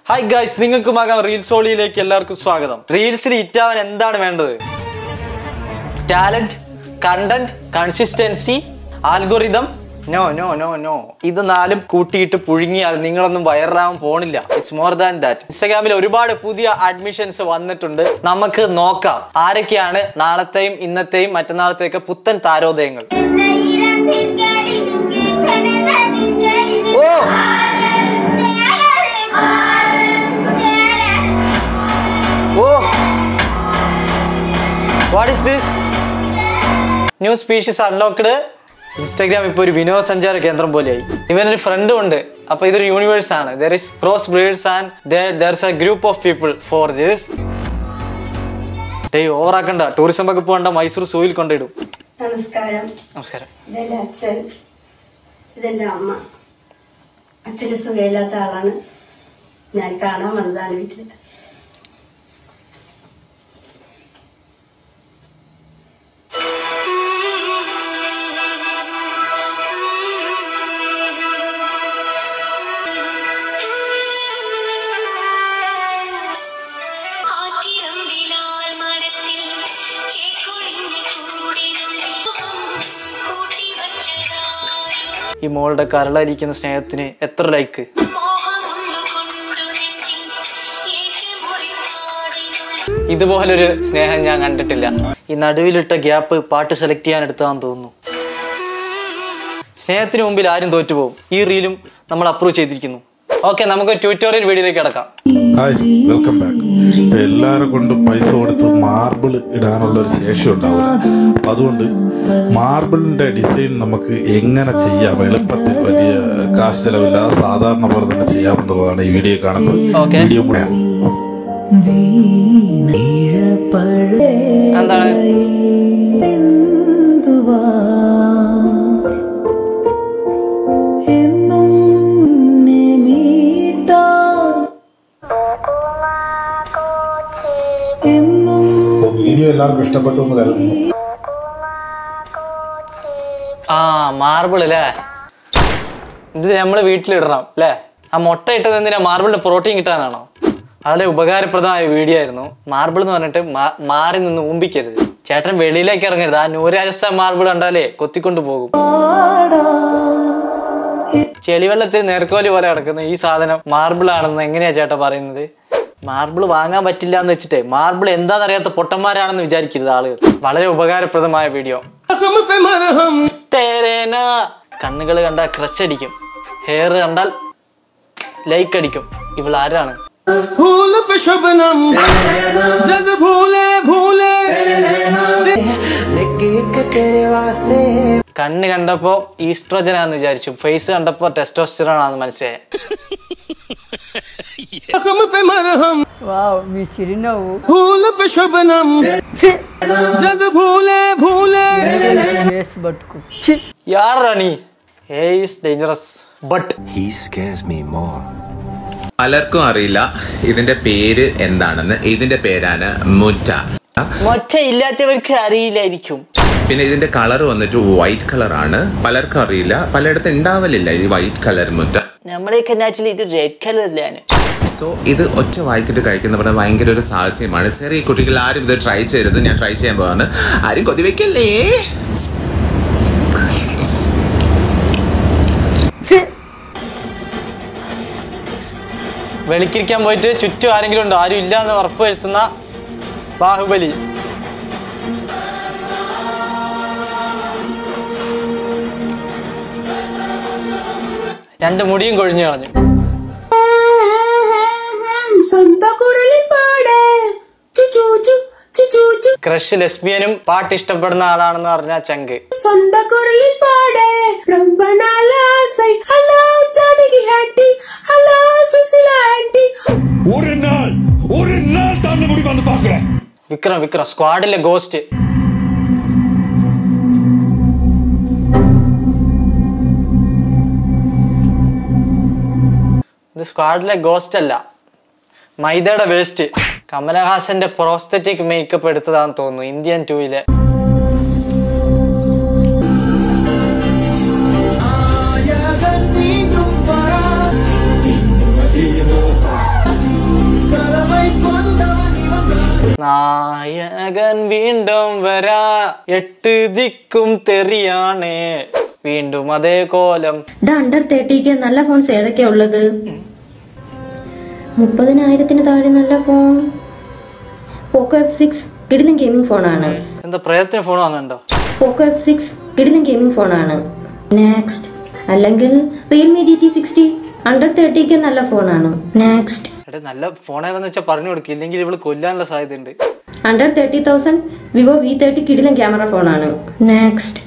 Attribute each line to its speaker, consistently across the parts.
Speaker 1: Hi guys നിങ്ങൾക്കുമാകാം reels ഹോളിയിലേക്ക് എല്ലാവർക്കും സ്വാഗതം റീൽസിൽ ഇറ്റാവാൻ എന്താണ് വേണ്ടത് talent content consistency algorithm no no no no ഇത് നാലും കൂട്ടിയിട്ട് പുഴുങ്ങിയാൽ നിങ്ങളൊന്നും വൈറലാവാൻ പോണില്ല ഇറ്റ്സ് മോർ ദാൻ ദാറ്റ് ഇൻസ്റ്റാഗ്രാമിൽ ഒരുപാട് പുതിയ അഡ്മിഷൻസ് വന്നിട്ടുണ്ട് നമുക്ക് നോക്കാം ആരൊക്കെയാണ് നാളത്തെയും ഇന്നത്തെയും മറ്റന്നാളത്തെയൊക്കെ പുത്തൻ താരോദയങ്ങൾ oh oh what is this new species unlocked Instagram ഇപ്പോൾ ഒരു വിനോദസഞ്ചാര കേന്ദ്രം പോലെയായി ഇവനൊരു ഫ്രണ്ടും ഉണ്ട് അപ്പൊ ഇതൊരു യൂണിവേഴ്സ് ആണ് there is cross breeds and there's a group of people for this day ഓവറാക്കണ്ട ടൂറിസം വകുപ്പ് വേണ്ട മൈസൂർ സൂയിൽ കൊണ്ടിടും
Speaker 2: നമസ്കാരം
Speaker 1: നമസ്കാരം
Speaker 2: ഇതെന്റെ അച്ഛൻ ഇതെന്റെ അമ്മ അച്ഛന് സുഖമില്ലാത്ത ആളാണ് ഞാൻ കാണാൻ വന്നതാണ് വീട്ടിൽ
Speaker 3: ആറ്റിറമ്പിലാൽ മരത്തിൽ ചേക്കൊഴിഞ്ഞ ചൂടിനുള്ളിൽ കൂട്ടിവച്ചതാരും
Speaker 1: ഈ മോളുടെ കരളരിക്കുന്ന സ്നേഹത്തിന് എത്ര ലൈക്ക്
Speaker 3: മോഹമുള്ളുകൊണ്ടു നെഞ്ചിൽ ഏറ്റുമുറിപ്പാടിനുള്ളിൽ
Speaker 1: ഇതുപോലൊരു സ്നേഹം ഞാൻ കണ്ടിട്ടില്ല ഈ നടുവിലിട്ട ഗ്യാപ്പ് പാട്ട് സെലക്ട് ചെയ്യാൻ എടുത്താന്ന് തോന്നുന്നു സ്നേഹത്തിന് മുമ്പിൽ ആരും തോറ്റുപോകും ഈ റീലും നമ്മൾ അപ്രൂവ് ചെയ്തിരിക്കുന്നു ഓക്കെ നമുക്കൊരു ട്യൂട്ടോറിയൽ വീഡിയോയിലേക്ക് കിടക്കാം
Speaker 4: ഹായ് വെൽക്കം ബാക്ക് എല്ലാരെ കൊണ്ടും പൈസ കൊടുത്ത് മാർബിൾ ഇടാനുള്ള ഒരു ശേഷി ഉണ്ടാവില്ല അപ്പൊ അതുകൊണ്ട് മാർബിളിന്റെ ഡിസൈൻ നമുക്ക് എങ്ങനെ ചെയ്യാം എളുപ്പത്തിൽ വലിയ കാശ് ചെലവില്ലാതെ സാധാരണ പോലെ തന്നെ ചെയ്യാമെന്നുള്ളതാണ് ഈ വീഡിയോ കാണുന്നത്
Speaker 1: Okay.
Speaker 4: വീഡിയോ കൂടെ
Speaker 1: എന്താണ്
Speaker 4: വീഡിയോ എല്ലാവർക്കും ഇഷ്ടപ്പെട്ടു എന്ന് കരുതുന്നു
Speaker 1: ആ മാർബിൾ അല്ലേ ഇത് നമ്മൾ വീട്ടിലിടണം അല്ലേ ആ മുട്ട ഇട്ടത് എന്തിനാ മാർബിളിന് പ്രോട്ടീൻ കിട്ടാനാണോ വളരെ ഉപകാരപ്രദമായ വീഡിയോ ആയിരുന്നു മാർബിൾ എന്ന് പറഞ്ഞിട്ട് മാ- മാറി നിന്ന് ഊമ്പിക്കരുത് ചേട്ടൻ വെളിയിലേക്ക് ഇറങ്ങരുത് ആ നൂരാജസ്ഥ മാർബിൾ കണ്ടാലേ കൊത്തിക്കൊണ്ട് പോകും ചെളിവെള്ളത്തിൽ നേർക്കോലി പോലെ കിടക്കുന്ന ഈ സാധനം മാർബിൾ ആണെന്ന് എങ്ങനെയാ ചേട്ടാ പറയുന്നത് മാർബിൾ വാങ്ങാൻ പറ്റില്ല എന്ന് വെച്ചിട്ടേ മാർബിൾ എന്താണെന്നറിയാത്ത പൊട്ടന്മാരാണെന്ന് വിചാരിക്കരുത് ആളുകൾ വളരെ ഉപകാരപ്രദമായ വീഡിയോ തേരേന കണ്ണുകൾ കണ്ടാൽ ക്രഷ് അടിക്കും ഹെയർ കണ്ടാൽ ലൈക്ക് അടിക്കും ഇവൾ ആരാണ്
Speaker 5: फूल पे शबनम जग भूले भूले
Speaker 1: കണ്ണ് കണ്ടപ്പോ ഈസ്ട്രോജനാന്ന് വിചാരിച്ചു ഫേസ് കണ്ടപ്പോ ടെസ്റ്റോസ്റ്ററോൺ ആണെന്ന് മനസ്സിലായ
Speaker 5: जख्म पे मरहम
Speaker 6: వావ్ మీ చిరునవ్వు
Speaker 5: फूल पे शबनम जग भूले भूले
Speaker 6: వేస్ట్ బతుకు ఛీ
Speaker 1: യാറാ നീ he is dangerous but
Speaker 7: He scares me more.
Speaker 8: പലർക്കും അറിയില്ല ഇതിന്റെ പേര് എന്താണെന്ന് ഇതിന്റെ പേരാണ് മുറ്റ
Speaker 1: മൊറ്റ ഇല്ലാത്തവർക്ക് അറിയില്ലായിരിക്കും
Speaker 8: പിന്നെ ഇതിന്റെ കളർ വന്നിട്ട് വൈറ്റ് കളറാണ് പലർക്കും അറിയില്ല പലയിടത്തും ഉണ്ടാവലില്ല ഈ വൈറ്റ് കളർ മുറ്റ
Speaker 1: നമ്മുടെയൊക്കെ നാട്ടിൽ ഇത് റെഡ് കളറിലാണ്
Speaker 8: സോ ഇത് ഒറ്റ വായിക്കിട്ട് കഴിക്കുന്നവരുടെ ഭയങ്കര ഒരു സാഹസ്യമാണ് ചെറിയ കുട്ടികൾ ആരും ഇത് ട്രൈ ചെയ്യരുത് ഞാൻ ട്രൈ ചെയ്യാൻ പോവാണ് ആരും കൊതിവെക്കല്ലേ
Speaker 1: വെളിക്കിരിക്കാൻ പോയിട്ട് ചുറ്റും ആരെങ്കിലും ഉണ്ടോ ആരും ഇല്ല എന്ന് ഉറപ്പ് വരുത്തുന്ന ബാഹുബലി രണ്ട് മുടിയും കൊഴിഞ്ഞു കളഞ്ഞു ക്രഷ് ലെസ്ബിയനും പാട്ട് ഇഷ്ടപ്പെടുന്ന ആളാണെന്ന് പറഞ്ഞ ചങ്ക്
Speaker 4: ഒരു നാൾ ഒരു നാൾ തന്നെ മുടി വന്ന് പാക്കറേ
Speaker 1: വിക്രം വിക്രം സ്ക്വാഡിലെ ഗോസ്റ്റ് ഇത് സ്ക്വാഡിലെ ഗോസ്റ്റ് അല്ല മൈദയുടെ വേസ്റ്റ് കമലഹാസന്റെ പ്രോസ്തറ്റിക് മേക്കപ്പ് എടുത്തതാന്ന് തോന്നുന്നു ഇന്ത്യൻ ടൂയിലെ നായകൻ വീണ്ടും വരാ എട്ട് ദിക്കും തെറിയാണേ വീണ്ടും അതേ കോലം
Speaker 9: ഡാ അണ്ടർ തേർട്ടിക്ക് നല്ല ഫോൺസ് ഏതൊക്കെയാ ഉള്ളത് മുപ്പതിനായിരത്തിന് താഴെ നല്ല ഫോൺ പോക്കോ എഫ് സിക്സ് കിടിലൻ ഗെയിമിംഗ് ഫോണാണ്
Speaker 1: എന്താ പ്രയത്ന ഫോൺ വാങ്ങണ്ടോ
Speaker 9: പോക്കോ എഫ് സിക്സ് കിടിലൻ ഗെയിമിംഗ് ഫോണാണ് നെക്സ്റ്റ് അല്ലെങ്കിൽ Realme G T sixty under തേർട്ടിക്ക് നല്ല ഫോണാണ് നെക്സ്റ്റ്
Speaker 1: എടേ നല്ല ഫോൺ ഏതാന്ന് വെച്ചാൽ പറഞ്ഞു കൊടുക്കുക ഇല്ലെങ്കിൽ ഇവള് കൊല്ലാനുള്ള സാധ്യതയുണ്ട്
Speaker 9: under thirty thousand Vivo V thirty കിടിലൻ ക്യാമറ ഫോണാണ് നെക്സ്റ്റ്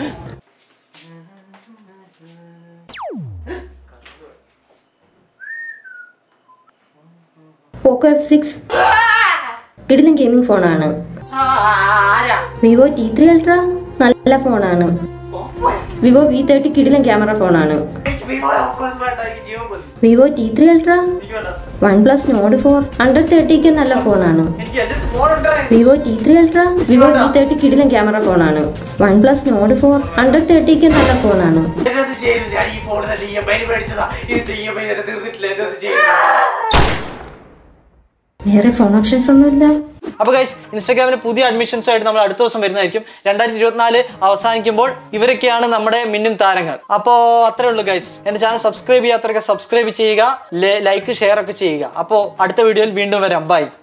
Speaker 9: പോക്കോ എഫ് സിക്സ് കിടിലൻ ഗെയിമിംഗ് ഫോണാണ് വിവോ ടി ത്രീ അൾട്ര നല്ല ഫോണാണ് വിവോ വി തേർട്ടി കിടിലൻ ക്യാമറ ഫോണാണ് Vivo T three ultra one plus Nord four under തേർട്ടിക്ക് നല്ല ഫോണാണ് Vivo T three ultra Vivo V thirty കിടിലൻ ക്യാമറ ഫോണാണ് one plus Nord four under തേർട്ടിക്ക് നല്ല ഫോണാണ് വേറെ ഫോൺ ഓപ്ഷൻസ് ഒന്നുമില്ല
Speaker 1: അപ്പൊ ഗൈസ് ഇൻസ്റ്റാഗ്രാമിൽ പുതിയ അഡ്മിഷൻസ് ആയിട്ട് നമ്മൾ അടുത്ത ദിവസം വരുന്നതായിരിക്കും രണ്ടായിരത്തി ഇരുപത്തിനാല് അവസാനിക്കുമ്പോൾ ഇവരൊക്കെയാണ് നമ്മുടെ മിന്നും താരങ്ങൾ അപ്പോൾ അത്രേ ഉള്ളൂ ഗൈസ് എന്റെ ചാനൽ സബ്സ്ക്രൈബ് ചെയ്യാത്തവരൊക്കെ സബ്സ്ക്രൈബ് ചെയ്യുക ലൈക്ക് ഷെയർ ഒക്കെ ചെയ്യുക അപ്പോൾ അടുത്ത വീഡിയോയിൽ വീണ്ടും വരാം ബൈ